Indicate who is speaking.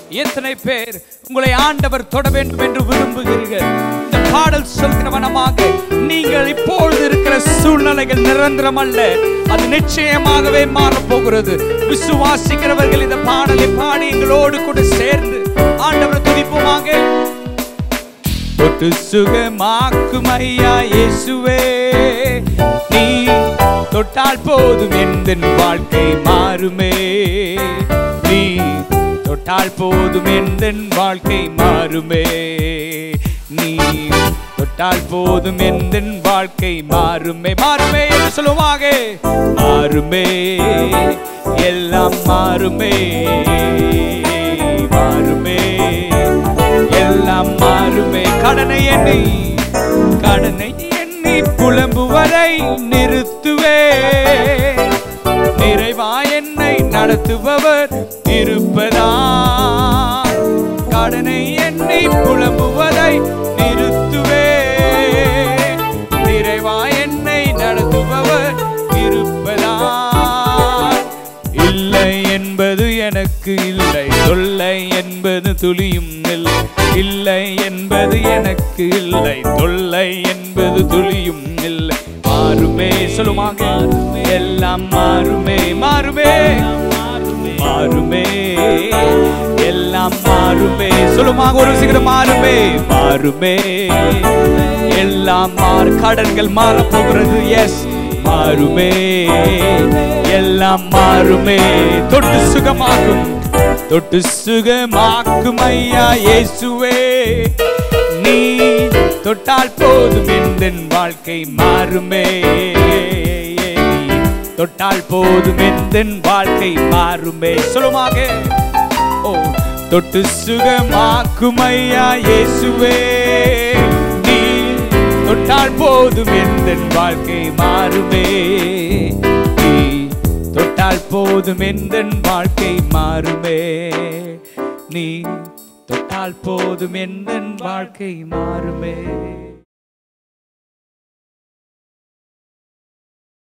Speaker 1: எத்தனை பேர் உங்களை ஆண்டவர் தொட வேண்டும் என்று விரும்புகிறீர்கள் இந்த பாடல் சொல்கிற வனமாக நீங்கள் இப்பொழுது இருக்கிற சூழ்நிலைகள் நிரந்தரம் அல்ல அது நிச்சயமாகவே மாறப்போகிறது விசுவாசிக்கிறவர்கள் இந்த பாடலை பாடி எங்களோடு கூட சேர்ந்து ஆண்டவரை துதிப்போமாக தொட்டு சுகமாக்கும் ஐயா இயேசுவே நீ தொட்டால் போதும் எந்த வாழ்க்கை மாறுமே நீ தொட்டால் போதும் எந்த வாழ்க்கை மாறுமே நீ தொட்டால் போதும் எந்த வாழ்க்கை மாறுமே மாறுமே என்று சொல்லுவாங்க மாறுமே எல்லாம் மாறுமே மாறுமே எல்லாம் மாறுமே கடனை எண்ணி கடனை எண்ணி புலம்புவரை நிறுத்துவே நிறைவா என்னை நடத்துபவர் இருப்பதா கடனை எண்ணி புலம்புவதை நிறுத்துவே நிறைவா என்னை நடத்துபவர் இருப்பதா இல்லை என்பது எனக்கு இல்லை தொல்லை என்பது துளியும் இல்லை இல்லை என்பது எனக்கு இல்லை தொல்லை என்பது துளியும் இல்லை மாறுமே சொல்லுமாங்க எல்லாம் மாறுமே மாறுமே மாறுமே எல்லாம் மாறுமே சொல்லுமாங்க ஒரு சீக்கிரம் மாறுமே மாறுமே எல்லாம் மாறு கடன்கள் மாற போகிறது எஸ் மாறுமே எல்லாம் மாறுமே தொட்டு சுகமாகும் தொட்டு சுகமாக்கும் ஐயா இயேசுவே நீ தொட்டால் போதும் எந்த வாழ்க்கை மாறுமே நீ தொட்டால் போதும் எந்த வாழ்க்கை மாறுமே சொல்லுமாக ஓ தொட்டு சுகமாக்கும் ஐயா இயேசுவே நீ தொட்டால் போதும் எந்த வாழ்க்கை மாறுமே நீ தொட்டால் போதும் எந்த வாழ்க்கை மாறுமே நீ தொட்டால் போதும் எந்த வாழ்க்கை மாறுமே